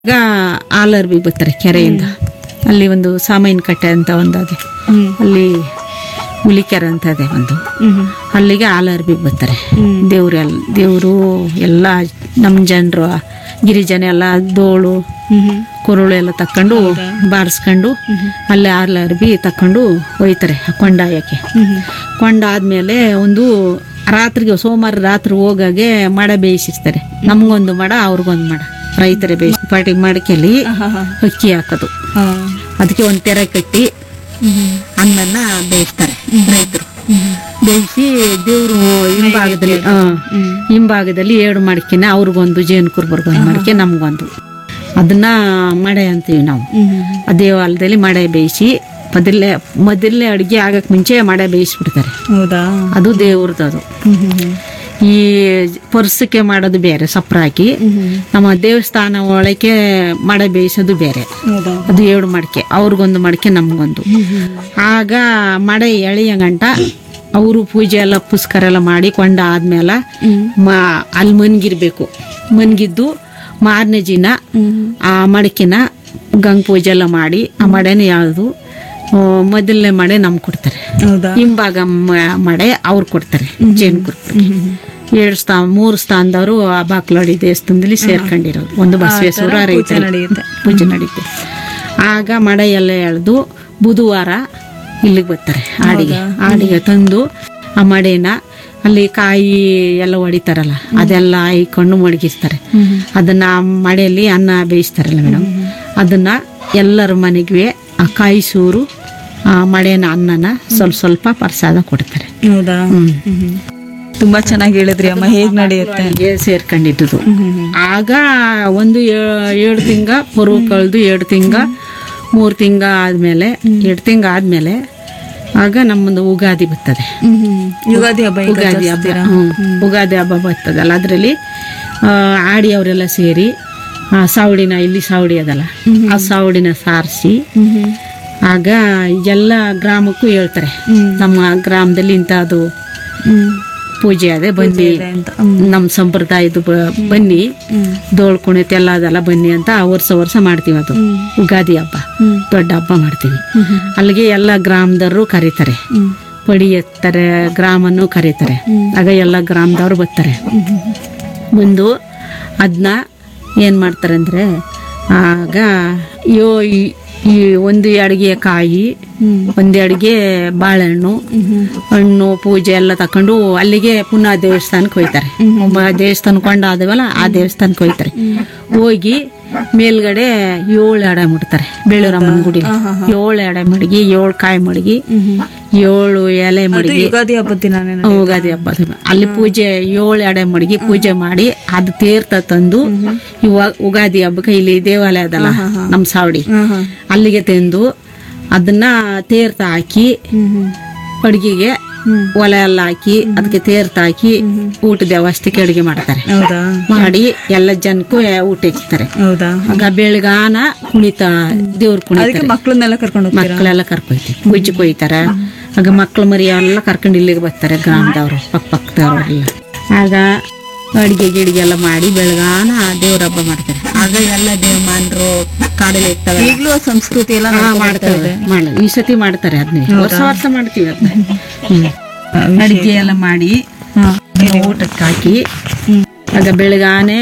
ಈಗ ಆಲರ್ಬಿಗೆ ಬರ್ತಾರೆ ಕೆರೆಯಿಂದ ಅಲ್ಲಿ ಒಂದು ಸಾಮಾಯಿನ ಕಟ್ಟೆ ಅಂತ ಒಂದು ಅದೇ ಅಲ್ಲಿ ಹುಲಿಕೆರೆ ಅಂತ ಇದೆ ಒಂದು ಅಲ್ಲಿಗೆ ಆಲರ್ಬಿಗೆ ಬರ್ತಾರೆ ದೇವ್ರೆಲ್ಲ ದೇವರು ಎಲ್ಲ ನಮ್ಮ ಜನರು ಗಿರಿಜನ ಎಲ್ಲ ದೋಳು ಕುರುಳು ಎಲ್ಲ ತಕೊಂಡು ಬಾರಿಸ್ಕೊಂಡು ಅಲ್ಲಿ ಆರ್ಲರ್ಬಿ ತಕೊಂಡು ಒಯ್ತಾರೆ ಕೊಂಡಾಯಕ್ಕೆ ಕೊಂಡಾದ್ಮೇಲೆ ಒಂದು ರಾತ್ರಿಗೆ ಸೋಮವಾರ ರಾತ್ರಿ ಹೋಗಾಗೆ ಮಡ ಬೇಯಿಸಿರ್ತಾರೆ ನಮಗೊಂದು ಮಡ ಅವ್ರಿಗೊಂದು ಮಡ ರೈತರೇ ಬೇಯಿಸಿ ಪಾಟಿ ಮಡಕೆಲಿ ಅಕ್ಕಿ ಹಾಕೋದು ಅದಕ್ಕೆ ಒಂದು ತೆರೆ ಕಟ್ಟಿ ಅನ್ನನ್ನ ಬೇಯಿಸ್ತಾರೆ ರೈತರು ಬೇಯಿಸಿ ದೇವ್ರು ಹಿಂಭಾಗದಲ್ಲಿ ಆ, ಹಿಂಭಾಗದಲ್ಲಿ ಎರಡು ಮಡಕೆನ ಅವ್ರಿಗೊಂದು ಜೇನು ಕುರ್ಬರ್ಗೊಂದು ಮಡಕೆ ನಮ್ಗೊಂದು ಅದನ್ನ ಮಡೆ ಅಂತೀವಿ ನಾವು ಆ ದೇವಾಲಯದಲ್ಲಿ ಮಡೆ ಬೇಯಿಸಿ ಮೊದಲೇ ಮೊದಲನೇ ಅಡುಗೆ ಆಗಕ್ಕೆ ಮುಂಚೆ ಮಡೆ ಬೇಯಿಸ್ಬಿಡ್ತಾರೆ ಹೌದಾ ಅದು ದೇವ್ರದ್ದು ಅದು ಈ ಪರ್ಸಕ್ಕೆ ಮಾಡೋದು ಬೇರೆ ಸಪ್ರ ಹಾಕಿ ನಮ್ಮ ದೇವಸ್ಥಾನ ಒಳಗೆ ಮಡೆ ಬೇಯಿಸೋದು ಬೇರೆ ಹೌದಾ ಅದು ಎರಡು ಮಡಕೆ ಅವ್ರಿಗೊಂದು ಮಡಕೆ ನಮಗೊಂದು ಆಗ ಮಡೆ ಎಳೆಯ ಗಂಟ ಅವರು ಪೂಜೆ ಎಲ್ಲ ಪುಸ್ಕರ ಎಲ್ಲ ಮಾಡಿ ಕೊಂಡ ಆದ್ಮೇಲೆ ಮ ಅಲ್ಲಿ ಮನ್ಗಿರ್ಬೇಕು ಮನ್ಗಿದ್ದು ಮಾರನೇ ದಿನ ಆ ಮಡಕಿನ ಗಂಗ್ ಪೂಜೆ ಎಲ್ಲ ಮಾಡಿ ಆ ಮಡೆನ ಯಾವುದು ಮೊದಲನೇ ಮಡೆ ನಮ್ಗೆ ಕೊಡ್ತಾರೆ ಹೌದಾ ಹಿಂಭಾಗ ಮ- ಮಡೆ ಅವ್ರು ಕೊಡ್ತಾರೆ ಜೇನು ಕುರ್ಪು ಎರಡು ಸ್ಥಾನ ಮೂರು ಸ್ಥಾನದವರು ಆ ಬಾಕ್ಲೋಡಿ ದೇವಸ್ಥಾನದಲ್ಲಿ ಸೇರ್ಕೊಂಡಿರೋರು ಒಂದು ಬಸವೇಶ್ವರ ರೈತ ನಡೆಯುತ್ತೆ ಪೂಜೆ ನಡೀತೆ ಆಗ ಮಡೆ ಎಲ್ಲ ಎಳೆದು ಬುಧವಾರ ಇಲ್ಲಿಗೆ ಬರ್ತಾರೆ ಆಡಿಗೆ ಆಡಿಗೆ ತಂದು ಆ ಮಡೆನ ಅಲ್ಲಿ ಕಾಯಿ ಎಲ್ಲ ಹೊಡಿತಾರಲ್ಲ ಅದೆಲ್ಲ ಹಾಯ್ಕೊಂಡು ಮಡಗಿರ್ತಾರೆ ಅದನ್ನ ಆ ಮಡೆಯಲ್ಲಿ ಅನ್ನ ಬೇಯಿಸ್ತಾರಲ್ಲ ಮೇಡಮ್ ಅದನ್ನ ಎಲ್ಲರ ಮನೆಗೆ ಆ ಕಾಯಿ ಸೂರು ಆ ಮಡೆನ ಅನ್ನನ ಸ್ವಲ್ಪ ಸ್ವಲ್ಪ ಪ್ರಸಾದ ಕೊಡ್ತಾರೆ ಹೌದಾ ತುಂಬಾ ಚೆನ್ನಾಗಿ ಹೇಳಿದ್ರಿ ಅಮ್ಮ ಹೇಗ್ ನಡೆಯುತ್ತೆ ಹೀಗೆ ಸೇರ್ಕೊಂಡಿದ್ದು ಆಗ ಒಂದು ಏ- ಏಳು ತಿಂಗ ಪರ್ವ ಕಳೆದು ಎರಡು ತಿಂಗ ಮೂರು ತಿಂಗ ಆದ್ಮೇಲೆ ಎರಡು ತಿಂಗ ಆದ್ಮೇಲೆ ಆಗ ನಮ್ಮದು ಉಗಾದಿ ಬರ್ತದೆ ಯುಗಾದಿ ಹಬ್ಬ ಈಗ ಉಗಾದಿ ಹಬ್ಬ ಹ್ಮ್. ಉಗಾದಿ ಹಬ್ಬ ಬರ್ತದಲ್ಲ ಅದರಲ್ಲಿ ಆಡಿ ಅವರೆಲ್ಲ ಸೇರಿ ಆ, ಸಾವಡಿನ ಇಲ್ಲಿ ಸಾವಡಿ ಅದಲ್ಲ ಆ ಸಾವಡಿನ ಸಾರಿಸಿ ಆಗ ಎಲ್ಲ ಗ್ರಾಮಕ್ಕೂ ಹೇಳ್ತಾರೆ ನಮ್ಮ ಗ್ರಾಮದಲ್ಲಿ ಇಂಥದ್ದು ಪೂಜೆ ಅದೇ ಬನ್ನಿ ಅಂತ ನಮ್ಮ ಸಂಪ್ರದಾಯದ ಬ- ಬನ್ನಿ ದೋಳ್ ಕುಣಿತ ಎಲ್ಲ ಅದೆಲ್ಲ ಬನ್ನಿ ಅಂತ ವರ್ಷ ವರ್ಷ ಮಾಡ್ತೀವಿ ಅದು ಉಗಾದಿ ಹಬ್ಬ ದೊಡ್ಡ ಹಬ್ಬ ಮಾಡ್ತೀವಿ ಅಲ್ಲಿಗೆ ಎಲ್ಲ ಗ್ರಾಮದವರು ಕರೀತಾರೆ ಪಡಿ ಎತ್ತಾರೆ ಗ್ರಾಮನ್ನು ಕರೀತಾರೆ ಆಗ ಎಲ್ಲ ಗ್ರಾಮದವ್ರು ಬರ್ತಾರೆ ಬಂದು ಅದನ್ನ ಏನು ಮಾಡ್ತಾರೆ ಅಂದರೆ ಆಗ ಯೋ ಈ- ಈ ಒಂದು ಅಡಿಗೆ ಕಾಯಿ ಒಂದು ಅಡಿಗೆ ಬಾಳೆಹಣ್ಣು ಹಣ್ಣು ಪೂಜೆ ಎಲ್ಲ ತಕೊಂಡು ಅಲ್ಲಿಗೆ ಪುನಃ ದೇವಸ್ಥಾನಕ್ಕೆ ಹೋಯ್ತಾರೆ ಒಬ್ಬ ದೇವಸ್ಥಾನ ಕೊಂಡಾದವಲ್ಲ ಆ ದೇವಸ್ಥಾನಕ್ಕೆ ಹೋಯ್ತಾರೆ ಹೋಗಿ ಮೇಲ್ಗಡೆ ಏಳು ಎಡೆ ಮುಡ್ತಾರೆ ಬೇಳೂರಮ್ಮನ ಗುಡಿ ಏಳು ಎಡೆ ಮಡಗಿ ಏಳು ಕಾಯಿ ಮಡಗಿ ಏಳು ಎಲೆ ಮಡಗಿ ಯುಗಾದಿ ಹಬ್ಬದ ದಿನಾನೇ ನಡೆಯುತ್ತೆ. ಉಗಾದಿ ಹಬ್ಬದ ಅಲ್ಲಿ ಪೂಜೆ ಏಳು ಎಡೆ ಮಡಗಿ ಪೂಜೆ ಮಾಡಿ ಅದು ತೀರ್ಥ ತಂದು ಇವಾಗ ಉಗಾದಿ ಹಬ್ಬಕ್ಕೆ ಇಲ್ಲಿ ದೇವಾಲಯ ಅದಲ್ಲ ನಮ್ಮ ಸಾವಡಿ ಹಾ, ಹಾ. ಅಲ್ಲಿಗೆ ತಂದು ಅದನ್ನ ತೀರ್ಥ ಹಾಕಿ ಅಡುಗೆಗೆ ಒಲೆ ಎಲ್ಲ ಹಾಕಿ ಅದಕ್ಕೆ ತೀರ್ಥ ಹಾಕಿ ಊಟದ ವ್ಯವಸ್ಥೆಗೆ ಅಡುಗೆ ಮಾಡ್ತಾರೆ ಹೌದಾ ಮಾಡಿ ಎಲ್ಲ ಜನಕ್ಕೂ ಊಟ ಇಕ್ತಾರೆ ಹೌದಾ ಆಗ ಬೆಳಗಾನ ಕುಣಿತ ದೇವ್ರ ಕುಣಿತಾರೆ ಅದಕ್ಕೆ ಮಕ್ಕಳನ್ನೆಲ್ಲ ಕರ್ಕೊಂಡು ಹೋಗ್ತೀರಾ ಮಕ್ಕಳೆಲ್ಲ ಕರ್ಕೊಯ್ತೀವಿ ಪೂಜೆ ಕೊಯ್ತಾರ ಆಗ ಮಕ್ಳು ಮರಿ ಎಲ್ಲ ಕರ್ಕೊಂಡು ಇಲ್ಲಿಗೆ ಬರ್ತಾರೆ ಗ್ರಾಮದವರು ಪಕ್ಕ ಪಕ್ಕದವ್ರೆಲ್ಲ ಆಗ ಅಡಿಗೆ ಗಿಡಿಗೆ ಎಲ್ಲ ಮಾಡಿ ಬೆಳಗಾನ ದೇವ್ರ ಹಬ್ಬ ಮಾಡ್ತಾರೆ ಆಗ ಎಲ್ಲ ದೇವಮಾನರು ಕಾಡಲ್ಲಿ ಇರ್ತವೆ ಈಗಲೂ ಆ ಸಂಸ್ಕೃತಿ ಎಲ್ಲ ಹಾ, ಮಾಡ್ತಾರೆ ಮಾಡ- ಈ ಸತಿ ಮಾಡ್ತಾರೆ ಅದನ್ನೇ ವರ್ಷ ವರ್ಷ ಮಾಡ್ತೀವಿ ಅದನ್ನ ಹ್ಮ್ ಅಡಿಗೆ ಎಲ್ಲ ಮಾಡಿ ಊಟಕ್ಕೆ ಹಾಕಿ ಆಗ ಬೆಳಗಾನೆ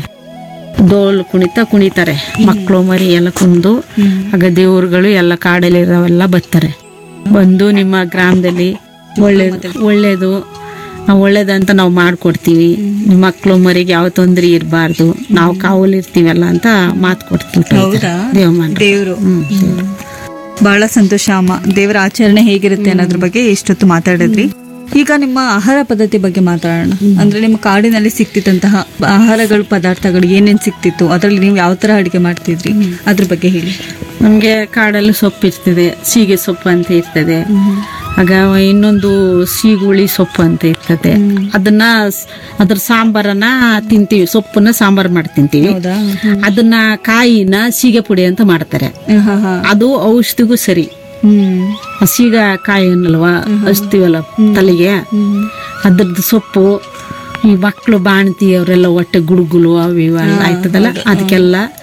ಡೋಲ್ ಕುಣಿತ ಕುಣಿತಾರೆ ಮಕ್ಕಳು ಮರಿ ಎಲ್ಲ ಕುಂದು ಆಗ ದೇವ್ರುಗಳು ಎಲ್ಲ ಕಾಡಲ್ಲಿರೋವೆಲ್ಲ ಬರ್ತಾರೆ ಬಂದು ನಿಮ್ಮ ಗ್ರಾಮದಲ್ಲಿ ಒಳ್ಳೇದು ಒಳ್ಳೇದು ನಾವು ಒಳ್ಳೇದಂತ ನಾವು ಮಾಡ್ಕೊಡ್ತೀವಿ ನಿಮ್ಮ ಮಕ್ಕಳು ಮರಿಗೆ ಯಾವ ತೊಂದರೆ ಇರಬಾರ್ದು ನಾವು ಕಾವಲು ಇರ್ತೀವಲ್ಲ ಅಂತ ಮಾತು ಕೊಡ್ತೀವಿ ಹೌದಾ ದೇವಮಾನ ದೇವ್ರು ಹ್ಮ್ ಬಹಳ ಸಂತೋಷ ಅಮ್ಮ ದೇವರ ಆಚರಣೆ ಹೇಗಿರುತ್ತೆ ಅನ್ನೋದ್ರ ಬಗ್ಗೆ ಇಷ್ಟೊತ್ತು ಮಾತಾಡಿದ್ರಿ ಈಗ ನಿಮ್ಮ ಆಹಾರ ಪದ್ಧತಿ ಬಗ್ಗೆ ಮಾತಾಡೋಣ ಅಂದ್ರೆ ನಿಮ್ಮ ಕಾಡಿನಲ್ಲಿ ಸಿಕ್ತಿತ್ತಂತಹ ಆಹಾರಗಳು ಪದಾರ್ಥಗಳು ಏನೇನ್ ಸಿಕ್ತಿತ್ತು ಅದರಲ್ಲಿ ನೀವು ಯಾವ ತರ ಅಡಿಗೆ ಮಾಡ್ತಿದ್ರಿ ಅದ್ರ ಬಗ್ಗೆ ಹೇಳಿ ನಮಗೆ ಕಾಡಲ್ಲಿ ಸೊಪ್ಪು ಇರ್ತದೆ ಸೀಗೆ ಸೊಪ್ಪು ಅಂತ ಇರ್ತದೆ ಆಗ ಇನ್ನೊಂದು ಸೀಗುಳಿ ಸೊಪ್ಪು ಅಂತ ಇರ್ತದೆ ಅದನ್ನ ಸ್- ಅದ್ರ ಸಾಂಬಾರನ್ನ ತಿಂತೀವಿ ಸೊಪ್ಪನ್ನ ಸಾಂಬಾರ್ ಮಾಡಿ ತಿಂತೀವಿ ಹೌದಾ ಅದನ್ನ ಕಾಯಿನ ಸೀಗೆ ಪುಡಿ ಅಂತ ಮಾಡ್ತಾರೆ ಹಾ ಹಾ ಅದು ಔಷಧಿಗೂ ಸರಿ ಹ್ಮ್ ಆ ಸೀಗ ಕಾಯಿ ಅನ್ನಲ್ವಾ ಹಚ್ತೀವಲ್ಲ ತಲೆಗೆ ಅದ್ರದ್ದು ಸೊಪ್ಪು ಈ ಮಕ್ಕಳು ಬಾಣತಿ ಅವರೆಲ್ಲ ಹೊಟ್ಟೆ ಗುಡುಗುಲು ಅವು ಇವು ಎಲ್ಲ ಆಯ್ತದಲ್ಲ ಅದಕ್ಕೆಲ್ಲ